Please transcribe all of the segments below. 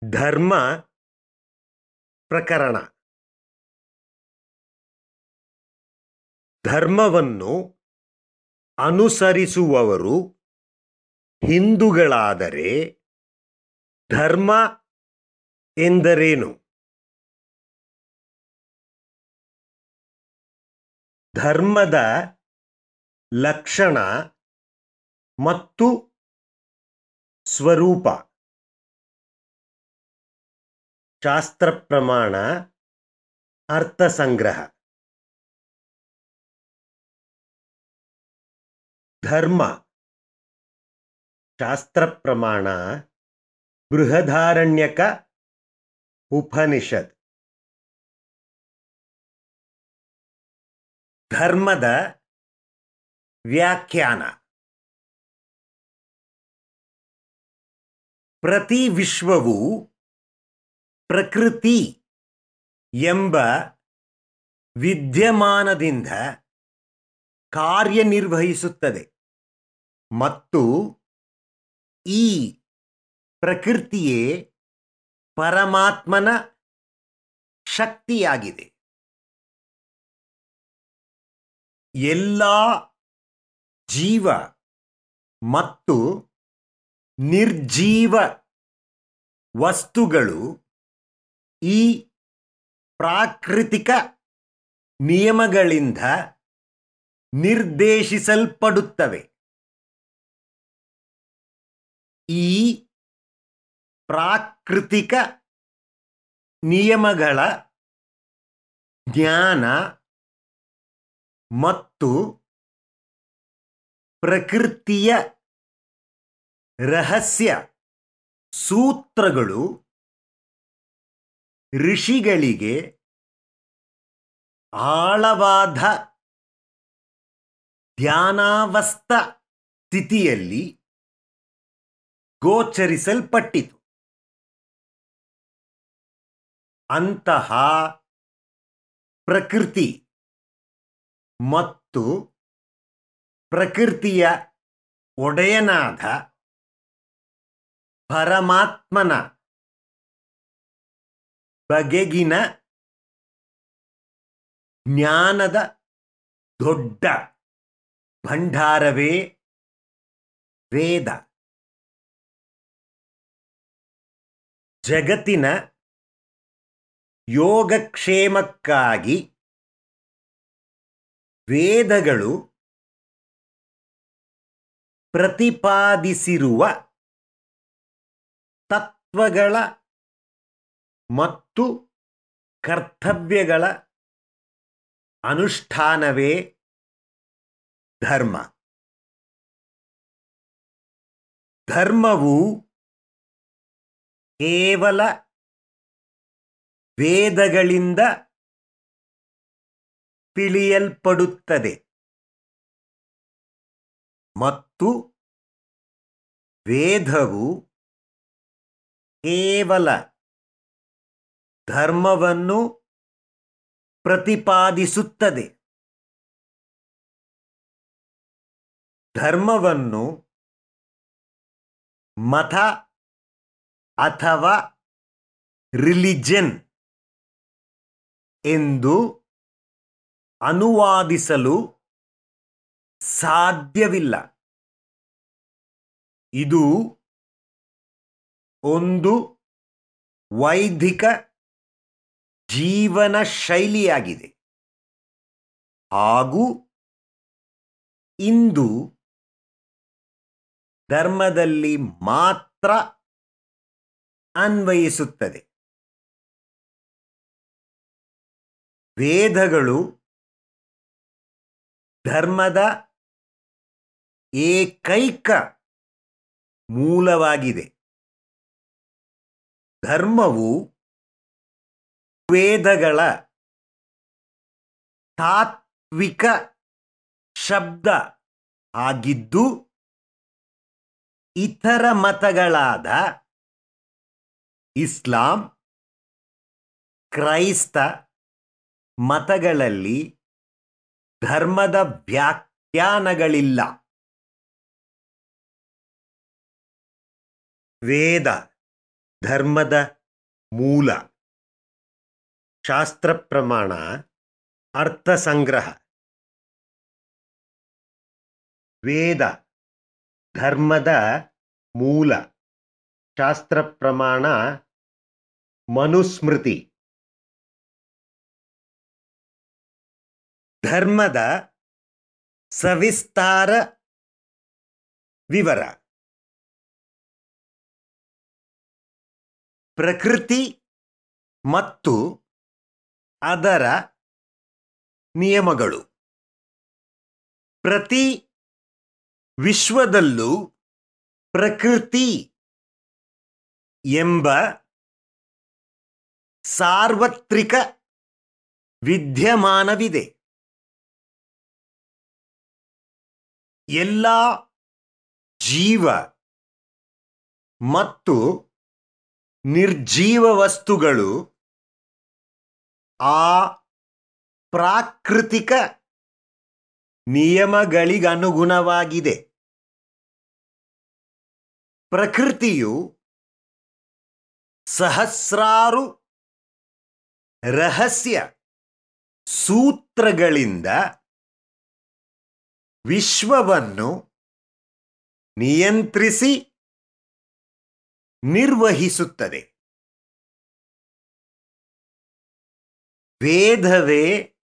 ಧರ್ಮ ಪ್ರಕರಣ ಧರ್ಮವನ್ನು ಅನುಸರಿಸುವವರು ಹಿಂದೂಗಳಾದರೆ ಧರ್ಮ ಎಂದರೇನು ಧರ್ಮದ ಲಕ್ಷಣ ಮತ್ತು ಸ್ವರೂಪ ಶಾಸ್ತ್ರ ಪ್ರಮಾಣ ಅರ್ಥಸಂಗ್ರಹ ಧರ್ಮ ಶಾಸ್ತ್ರ ಪ್ರಮಾಣ ಬೃಹದಾರಣ್ಯಕ ಉಪನಿಷತ್ ಧರ್ಮದ ವ್ಯಾಖ್ಯಾನ ಪ್ರತಿ ವಿಶ್ವವು ಪ್ರಕೃತಿ ಎಂಬ ವಿದ್ಯಮಾನದಿಂದ ಕಾರ್ಯನಿರ್ವಹಿಸುತ್ತದೆ ಮತ್ತು ಈ ಪ್ರಕೃತಿಯೇ ಪರಮಾತ್ಮನ ಶಕ್ತಿಯಾಗಿದೆ ಎಲ್ಲ ಜೀವ ಮತ್ತು ನಿರ್ಜೀವ ವಸ್ತುಗಳು ಈ ಪ್ರಾಕೃತಿಕ ನಿಯಮಗಳಿಂದ ನಿರ್ದೇಶಿಸಲ್ಪಡುತ್ತವೆ ಈ ಪ್ರಾಕೃತಿಕ ನಿಯಮಗಳ ಜ್ಞಾನ ಮತ್ತು ಪ್ರಕೃತಿಯ ರಹಸ್ಯ ಸೂತ್ರಗಳು ಋಷಿಗಳಿಗೆ ಆಳವಾದ ಧ್ಯಾನಾವಸ್ಥ ಸ್ಥಿತಿಯಲ್ಲಿ ಗೋಚರಿಸಲ್ಪಟ್ಟಿತು ಅಂತಹ ಪ್ರಕೃತಿ ಮತ್ತು ಪ್ರಕೃತಿಯ ಒಡೆಯನಾದ ಪರಮಾತ್ಮನ ಬಗೆಗಿನ ಜ್ಞಾನದ ದೊಡ್ಡ ಭಂಡಾರವೇ ವೇದ ಜಗತ್ತಿನ ಯೋಗಕ್ಷೇಮಕ್ಕಾಗಿ ವೇದಗಳು ಪ್ರತಿಪಾದಿಸಿರುವ ತತ್ವಗಳ ಮತ್ತು ಕರ್ತವ್ಯಗಳ ಅನುಷ್ಠಾನವೇ ಧರ್ಮ ಧರ್ಮವು ಕೇವಲ ವೇದಗಳಿಂದ ತಿಳಿಯಲ್ಪಡುತ್ತದೆ ಮತ್ತು ವೇದವು ಕೇವಲ ಧರ್ಮವನ್ನು ಪ್ರತಿಪಾದಿಸುತ್ತದೆ ಧರ್ಮವನ್ನು ಮತ ಅಥವಾ ರಿಲಿಜನ್ ಎಂದು ಅನುವಾದಿಸಲು ಸಾಧ್ಯವಿಲ್ಲ ಇದು ಒಂದು ವೈದಿಕ ಜೀವನ ಶೈಲಿಯಾಗಿದೆ ಹಾಗೂ ಇಂದು ಧರ್ಮದಲ್ಲಿ ಮಾತ್ರ ಅನ್ವಯಿಸುತ್ತದೆ ವೇದಗಳು ಧರ್ಮದ ಏಕೈಕ ಮೂಲವಾಗಿದೆ ಧರ್ಮವು ವೇದಗಳ ತಾತ್ವಿಕ ಶಬ್ದ ಆಗಿದ್ದು ಇತರ ಮತಗಳಾದ ಇಸ್ಲಾಂ ಕ್ರೈಸ್ತ ಮತಗಳಲ್ಲಿ ಧರ್ಮದ ವ್ಯಾಖ್ಯಾನಗಳಿಲ್ಲ ವೇದ ಧರ್ಮದ ಮೂಲ ಶಾಸ್ತ್ರ ಪ್ರಮಾಣ ಅರ್ಥ ಸಂಗ್ರಹ ವೇದ ಧರ್ಮದ ಮೂಲ ಶಾಸ್ತ್ರ ಪ್ರಮಾಣ ಮನುಸ್ಮೃತಿ ಧರ್ಮದ ಸವಿಸ್ತಾರ ವಿವರ ಪ್ರಕೃತಿ ಮತ್ತು ಅದರ ನಿಯಮಗಳು ಪ್ರತಿ ವಿಶ್ವದಲ್ಲೂ ಪ್ರಕೃತಿ ಎಂಬ ಸಾರ್ವತ್ರಿಕ ವಿದ್ಯಮಾನವಿದೆ ಎಲ್ಲ ಜೀವ ಮತ್ತು ನಿರ್ಜೀವ ವಸ್ತುಗಳು ಆ ಪ್ರಾಕೃತಿಕ ನಿಯಮಗಳಿಗನುಗುಣವಾಗಿದೆ ಪ್ರಕೃತಿಯು ಸಹಸ್ರಾರು ರಹಸ್ಯ ಸೂತ್ರಗಳಿಂದ ವಿಶ್ವವನ್ನು ನಿಯಂತ್ರಿಸಿ ನಿರ್ವಹಿಸುತ್ತದೆ ವೇದವೇ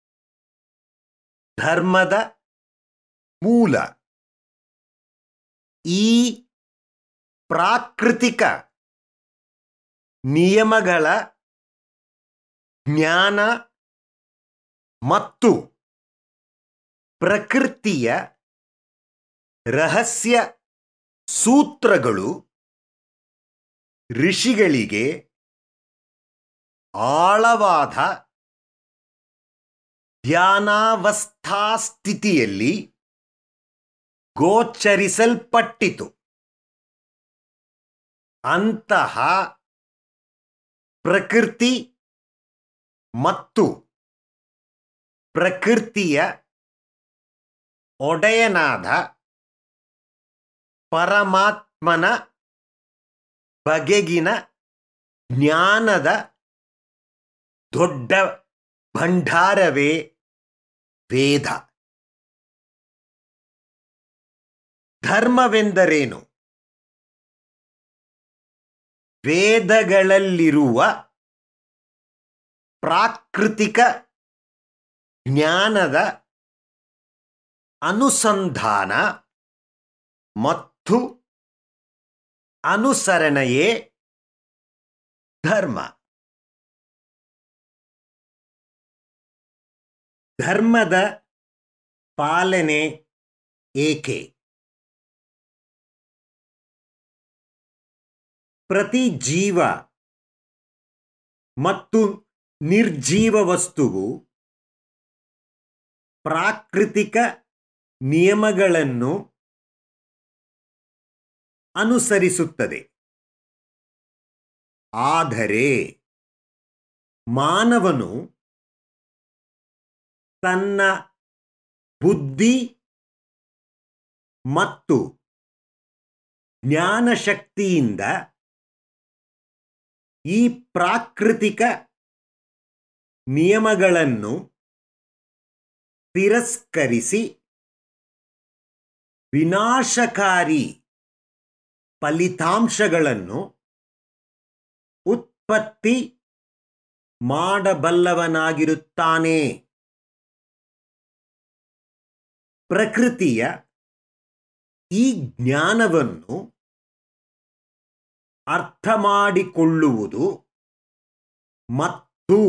ಧರ್ಮದ ಮೂಲ ಈ ಪ್ರಾಕೃತಿಕ ನಿಯಮಗಳ ಜ್ಞಾನ ಮತ್ತು ಪ್ರಕೃತಿಯ ರಹಸ್ಯ ಸೂತ್ರಗಳು ಋಷಿಗಳಿಗೆ ಆಳವಾದ ಧ್ಯಾನಾವಸ್ಥಾ ಸ್ಥಿತಿಯಲ್ಲಿ ಗೋಚರಿಸಲ್ಪಟ್ಟಿತು ಅಂತಹ ಪ್ರಕೃತಿ ಮತ್ತು ಪ್ರಕೃತಿಯ ಒಡೆಯನಾದ ಪರಮಾತ್ಮನ ಬಗೆಗಿನ ಜ್ಞಾನದ ದೊಡ್ಡ ಭಂಡಾರವೇ ವೇದ ಧರ್ಮವೆಂದರೇನು ವೇದಗಳಲ್ಲಿರುವ ಪ್ರಾಕೃತಿಕ ಜ್ಞಾನದ ಅನುಸಂಧಾನ ಮತ್ತು ಅನುಸರಣೆಯೇ ಧರ್ಮ ಧರ್ಮದ ಪಾಲನೆ ಏಕೆ ಪ್ರತಿ ಜೀವ ಮತ್ತು ನಿರ್ಜೀವ ವಸ್ತುವು ಪ್ರಾಕೃತಿಕ ನಿಯಮಗಳನ್ನು ಅನುಸರಿಸುತ್ತದೆ ಆದರೆ ಮಾನವನು ತನ್ನ ಬುದ್ಧಿ ಮತ್ತು ಜ್ಞಾನಶಕ್ತಿಯಿಂದ ಈ ಪ್ರಾಕೃತಿಕ ನಿಯಮಗಳನ್ನು ತಿರಸ್ಕರಿಸಿ ವಿನಾಶಕಾರಿ ಫಲಿತಾಂಶಗಳನ್ನು ಉತ್ಪತ್ತಿ ಮಾಡಬಲ್ಲವನಾಗಿರುತ್ತಾನೆ ಪ್ರಕೃತಿಯ ಈ ಜ್ಞಾನವನ್ನು ಅರ್ಥ ಮಾಡಿಕೊಳ್ಳುವುದು ಮತ್ತು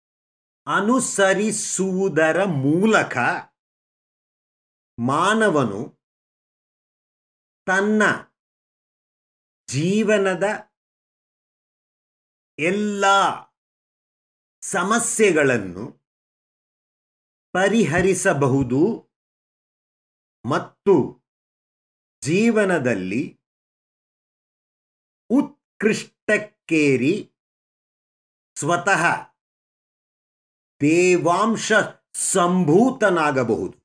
ಅನುಸರಿಸುವುದರ ಮೂಲಕ ಮಾನವನು ತನ್ನ ಜೀವನದ ಎಲ್ಲ ಸಮಸ್ಯೆಗಳನ್ನು ಪರಿಹರಿಸಬಹುದು ಮತ್ತು ಜೀವನದಲ್ಲಿ ಉತ್ಕೃಷ್ಟಕ್ಕೇರಿ ಸ್ವತಃ ದೇವಾಂಶ ಸಂಭೂತನಾಗಬಹುದು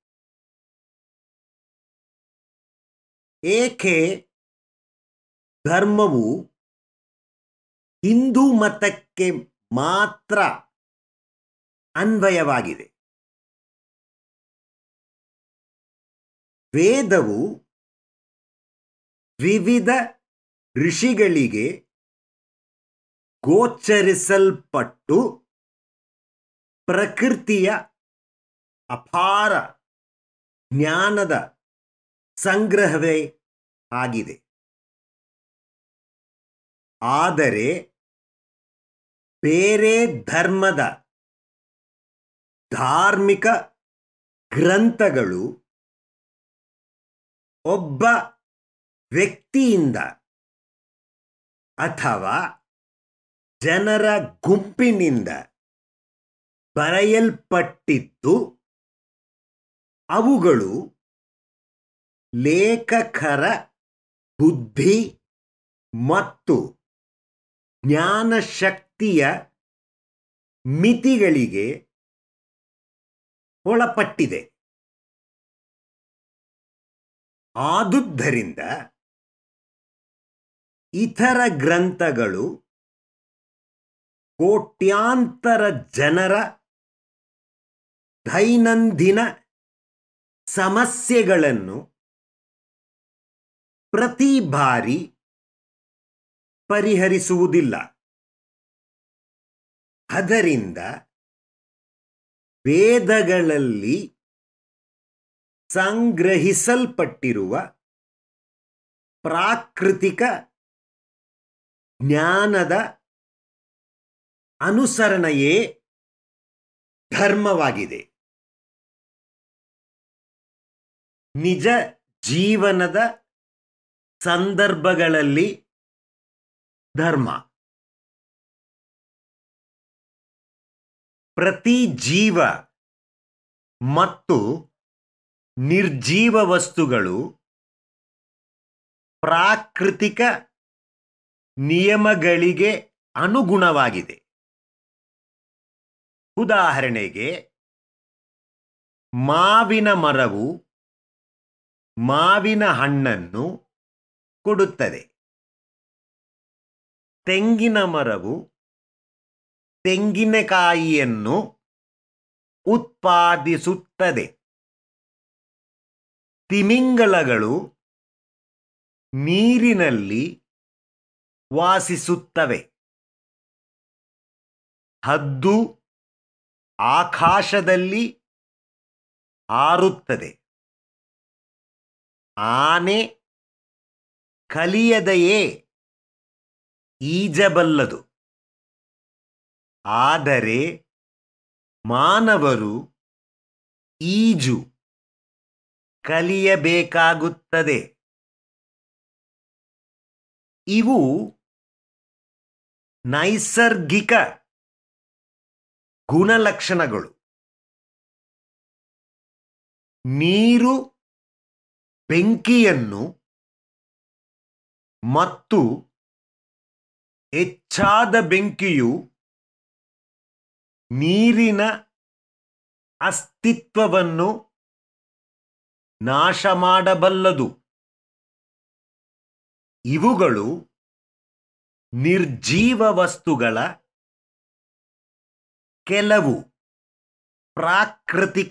ಏಕೆ ಧರ್ಮವು ಹಿಂದೂ ಮತಕ್ಕೆ ಮಾತ್ರ ಅನ್ವಯವಾಗಿದೆ ವೇದವು ವಿವಿಧ ಋಷಿಗಳಿಗೆ ಗೋಚರಿಸಲ್ಪಟ್ಟು ಪ್ರಕೃತಿಯ ಅಪಾರ ಜ್ಞಾನದ ಸಂಗ್ರಹವೇ ಆಗಿದೆ ಆದರೆ ಬೇರೆ ಧರ್ಮದ ಧಾರ್ಮಿಕ ಗ್ರಂಥಗಳು ಒಬ್ಬ ವ್ಯಕ್ತಿಯಿಂದ ಅಥವಾ ಜನರ ಗುಂಪಿನಿಂದ ಬರೆಯಲ್ಪಟ್ಟಿದ್ದು ಅವುಗಳು ಲೇಖಕರ ಬುದ್ಧಿ ಮತ್ತು ಜ್ಞಾನಶಕ್ತಿಯ ಮಿತಿಗಳಿಗೆ ಒಳಪಟ್ಟಿದೆ ಆದುದರಿಂದ ಇತರ ಗ್ರಂಥಗಳು ಕೋಟ್ಯಾಂತರ ಜನರ ದೈನಂದಿನ ಸಮಸ್ಯೆಗಳನ್ನು ಪ್ರತಿ ಬಾರಿ ಪರಿಹರಿಸುವುದಿಲ್ಲ ಅದರಿಂದ ವೇದಗಳಲ್ಲಿ ಸಂಗ್ರಹಿಸಲ್ಪಟ್ಟಿರುವ ಪ್ರಾಕೃತಿಕ ಜ್ಞಾನದ ಅನುಸರಣೆಯೇ ಧರ್ಮವಾಗಿದೆ ನಿಜ ಜೀವನದ ಸಂದರ್ಭಗಳಲ್ಲಿ ಧರ್ಮ ಪ್ರತಿ ಜೀವ ಮತ್ತು ನಿರ್ಜೀವ ವಸ್ತುಗಳು ಪ್ರಾಕೃತಿಕ ನಿಯಮಗಳಿಗೆ ಅನುಗುಣವಾಗಿದೆ ಉದಾಹರಣೆಗೆ ಮಾವಿನ ಮರವು ಮಾವಿನ ಹಣ್ಣನ್ನು ಕೊಡುತ್ತದೆ ತೆಂಗಿನ ಮರವು ತೆಂಗಿನಕಾಯಿಯನ್ನು ಉತ್ಪಾದಿಸುತ್ತದೆ ತಿಮಿಂಗಲಗಳು ನೀರಿನಲ್ಲಿ ವಾಸಿಸುತ್ತವೆ ಹದ್ದು ಆಕಾಶದಲ್ಲಿ ಹಾರುತ್ತದೆ ಆನೆ ಕಲಿಯದೆಯೇ ಈಜಬಲ್ಲದು ಆದರೆ ಮಾನವರು ಈಜು ಕಲಿಯಬೇಕಾಗುತ್ತದೆ ಇವು ನೈಸರ್ಗಿಕ ಗುಣಲಕ್ಷಣಗಳು ನೀರು ಬೆಂಕಿಯನ್ನು ಮತ್ತು ಹೆಚ್ಚಾದ ಬೆಂಕಿಯು ನೀರಿನ ಅಸ್ತಿತ್ವವನ್ನು ನಾಶ ಮಾಡಬಲ್ಲದು ಇವುಗಳು ನಿರ್ಜೀವ ವಸ್ತುಗಳ ಕೆಲವು ಪ್ರಾಕೃತಿಕ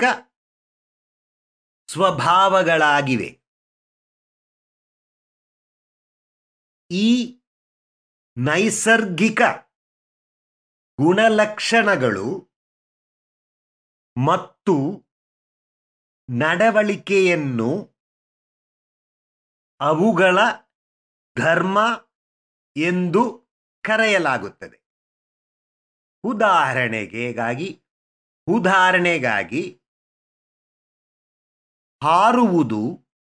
ಸ್ವಭಾವಗಳಾಗಿವೆ ಈ ನೈಸರ್ಗಿಕ ಗುಣಲಕ್ಷಣಗಳು ಮತ್ತು ನಡವಳಿಕೆಯನ್ನು ಅವುಗಳ ಧರ್ಮ ಎಂದು ಕರೆಯಲಾಗುತ್ತದೆ ಉದಾಹರಣೆಗೆಗಾಗಿ ಉದಾಹರಣೆಗಾಗಿ ಹಾರುವುದು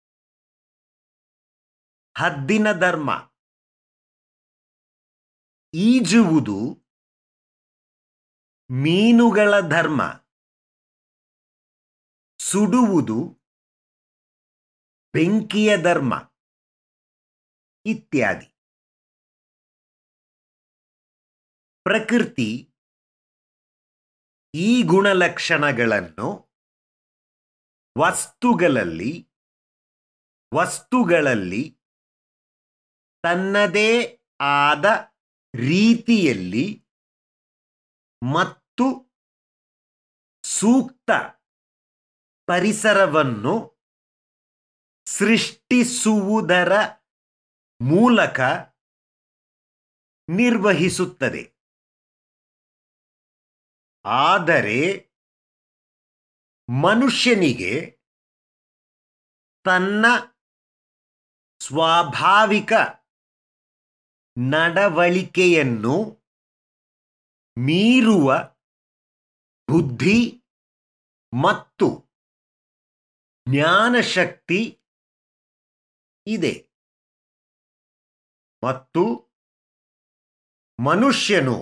ಹದ್ದಿನ ಧರ್ಮ ಈಜುವುದು ಮೀನುಗಳ ಧರ್ಮ ಸುಡುವುದು ಬೆಂಕಿಯ ಧರ್ಮ ಇತ್ಯಾದಿ ಪ್ರಕೃತಿ ಈ ಗುಣಲಕ್ಷಣಗಳನ್ನು ವಸ್ತುಗಳಲ್ಲಿ ವಸ್ತುಗಳಲ್ಲಿ ತನ್ನದೇ ಆದ ರೀತಿಯಲ್ಲಿ ಮತ್ತು ಸೂಕ್ತ ಪರಿಸರವನ್ನು ಸೃಷ್ಟಿಸುವುದರ ಮೂಲಕ ನಿರ್ವಹಿಸುತ್ತದೆ ಆದರೆ ಮನುಷ್ಯನಿಗೆ ತನ್ನ ಸ್ವಾಭಾವಿಕ ನಡವಳಿಕೆಯನ್ನು ಮೀರುವ ಬುದ್ಧಿ ಮತ್ತು ಜ್ಞಾನಶಕ್ತಿ ಇದೆ ಮತ್ತು ಮನುಷ್ಯನು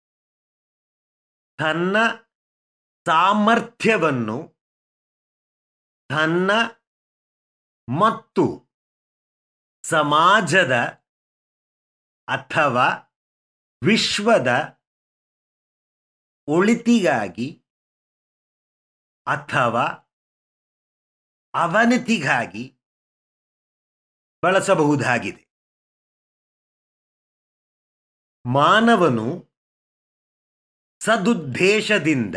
ತನ್ನ ಸಾಮರ್ಥ್ಯವನ್ನು ತನ್ನ ಮತ್ತು ಸಮಾಜದ ಅಥವಾ ವಿಶ್ವದ ಒಳಿತಿಗಾಗಿ ಅಥವಾ ಅವನತಿಗಾಗಿ ಬಳಸಬಹುದಾಗಿದೆ ಮಾನವನು ಸದುದ್ದೇಶದಿಂದ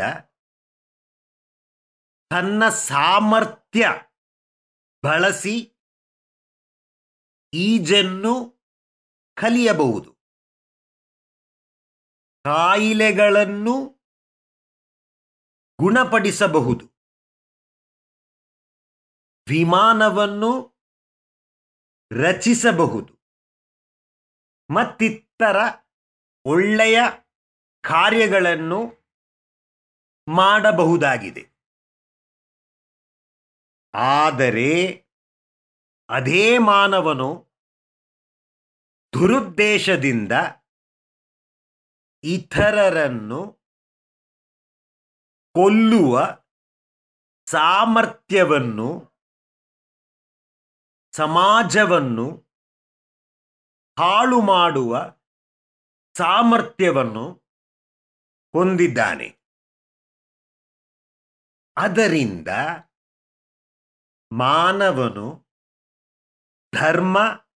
ತನ್ನ ಸಾಮರ್ಥ್ಯ ಬಳಸಿ ಈಜನ್ನು ಕಲಿಯಬಹುದು ಕಾಯಿಲೆಗಳನ್ನು ಗುಣಪಡಿಸಬಹುದು ವಿಮಾನವನ್ನು ರಚಿಸಬಹುದು ಮತ್ತಿತರ ಒಳ್ಳೆಯ ಕಾರ್ಯಗಳನ್ನು ಮಾಡಬಹುದಾಗಿದೆ ಆದರೆ ಅದೇ ಮಾನವನು ದುರುದ್ದೇಶದಿಂದ ಇತರರನ್ನು ಕೊಲ್ಲುವ ಸಾಮರ್ಥ್ಯವನ್ನು ಸಮಾಜವನ್ನು ಹಾಳು ಮಾಡುವ ಸಾಮರ್ಥ್ಯವನ್ನು ಹೊಂದಿದ್ದಾನೆ ಅದರಿಂದ ಮಾನವನು ಧರ್ಮ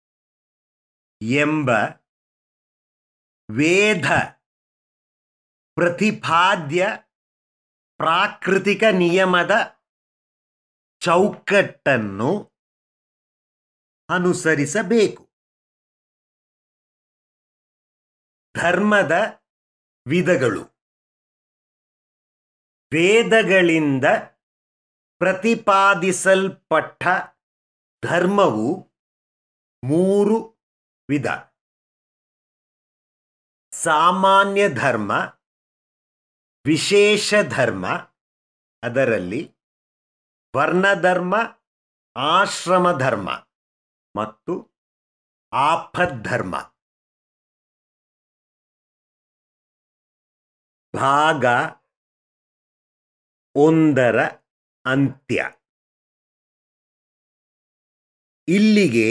ಎಂಬ ವೇದ ಪ್ರತಿಪಾದ್ಯ ಪ್ರಾಕೃತಿಕ ನಿಯಮದ ಚೌಕಟ್ಟನ್ನು ಅನುಸರಿಸಬೇಕು ಧರ್ಮದ ವಿಧಗಳು ವೇದಗಳಿಂದ ಪ್ರತಿಪಾದಿಸಲ್ಪಟ್ಟ ಧರ್ಮವು ಮೂರು ವಿಧ ಸಾಮಾನ್ಯ ಧರ್ಮ ವಿಶೇಷ ಧರ್ಮ ಅದರಲ್ಲಿ ವರ್ಣಧರ್ಮ ಆಶ್ರಮ ಧರ್ಮ ಮತ್ತು ಆಪದ್ಧರ್ಮ ಭಾಗ ಒಂದರ ಅಂತ್ಯ ಇಲ್ಲಿಗೆ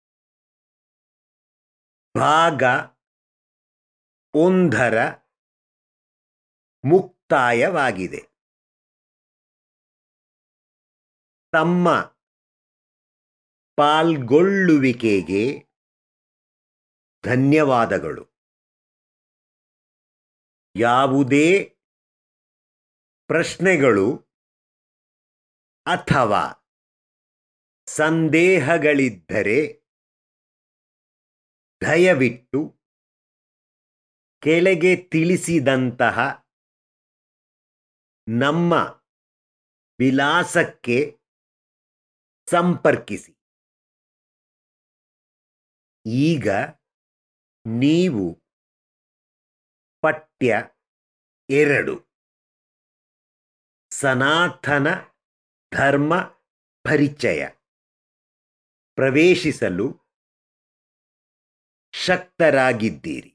ಭಾಗ ಒಂದರ ಮುಕ್ತಾಯವಾಗಿದೆ ತಮ್ಮ ಪಾಲ್ಗೊಳ್ಳುವಿಕೆಗೆ ಧನ್ಯವಾದಗಳು ಯಾವುದೇ ಪ್ರಶ್ನೆಗಳು ಅಥವಾ ಸಂದೇಹಗಳಿದ್ದರೆ ದಯವಿಟ್ಟು ಕೆಳಗೆ ತಿಳಿಸಿದಂತಹ ನಮ್ಮ ವಿಳಾಸಕ್ಕೆ ಸಂಪರ್ಕಿಸಿ ಈಗ ನೀವು ಪಠ್ಯ ಎರಡು ಸನಾತನ ಧರ್ಮ ಪರಿಚಯ ಪ್ರವೇಶಿಸಲು ಶಕ್ತರಾಗಿದ್ದೀರಿ